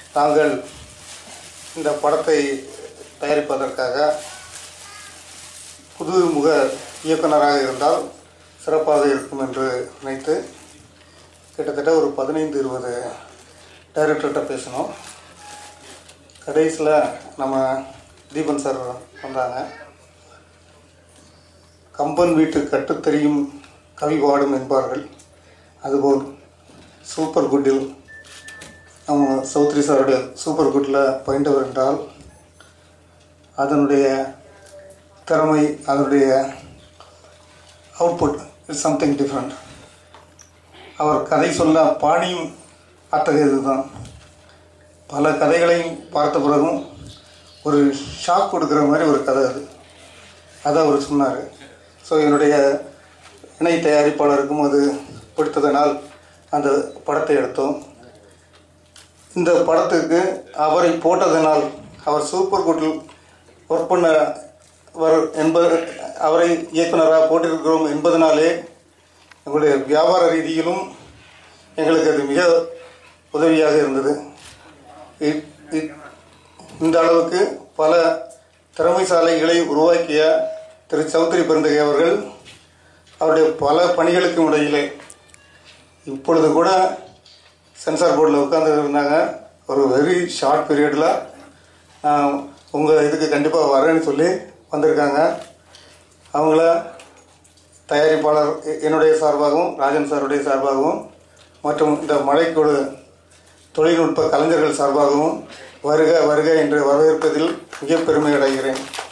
தாங்கள் இந்த படத்தை தயாரிப்பதற்காக புதுமுக இயக்குனராக இருந்தால் சிறப்பாக இருக்கும் என்று நினைத்து கிட்டத்தட்ட ஒரு பதினைந்து இருபது டைரக்டர்கிட்ட பேசினோம் கடைசியில் நம்ம தீபன் சார் வந்தாங்க கம்பன் வீட்டு கட்டுத் தெரியும் கவி பாடும் என்பார்கள் அதுபோல் சூப்பர் குட்டில் நம்ம சௌத்ரி சாருடைய சூப்பர் குட்டில் பயின்றவர் என்றால் அதனுடைய திறமை அதனுடைய அவுட்புட் இஸ் சம்திங் டிஃப்ரெண்ட் அவர் கதை சொல்ல பாணியும் அத்தகையது தான் பல கதைகளையும் பார்த்த பிறகும் ஒரு ஷாக் கொடுக்குற மாதிரி ஒரு கதை அது அதை அவர் சொன்னார் ஸோ என்னுடைய இணை தயாரிப்பாளருக்கும் அது பிடித்ததனால் அந்த படத்தை எடுத்தோம் இந்த படத்துக்கு அவரை போட்டதனால் அவர் சூப்பர் குட்டில் ஒர்க் பண்ண வர் என்பது அவரை இயக்குனராக போட்டிருக்கிறோம் என்பதனாலே எங்களுடைய வியாபார ரீதியிலும் எங்களுக்கு அது மிக உதவியாக இருந்தது இ- இ- இந்த அளவுக்கு பல திறமைசாலைகளை உருவாக்கிய திரு சௌத்ரி பெருந்தகை அவர்கள் அவருடைய பல பணிகளுக்கும் இடையிலே இப்பொழுது கூட சென்சார் போர்டில் உட்கார்ந்து இருந்தாங்க ஒரு வெரி ஷார்ட் பீரியடில் உங்கள் இதுக்கு கண்டிப்பாக வரேன்னு சொல்லி வந்திருக்காங்க அவங்கள தயாரிப்பாளர் எ- என்னுடைய சார்பாகவும் ராஜன் சாருடைய சார்பாகவும் மற்றும் இந்த மழைக்கோடு தொழில்நுட்ப கலைஞர்கள் சார்பாகவும் வருக வருக என்று வரவேற்பதில் மிக பெருமை அடைகிறேன்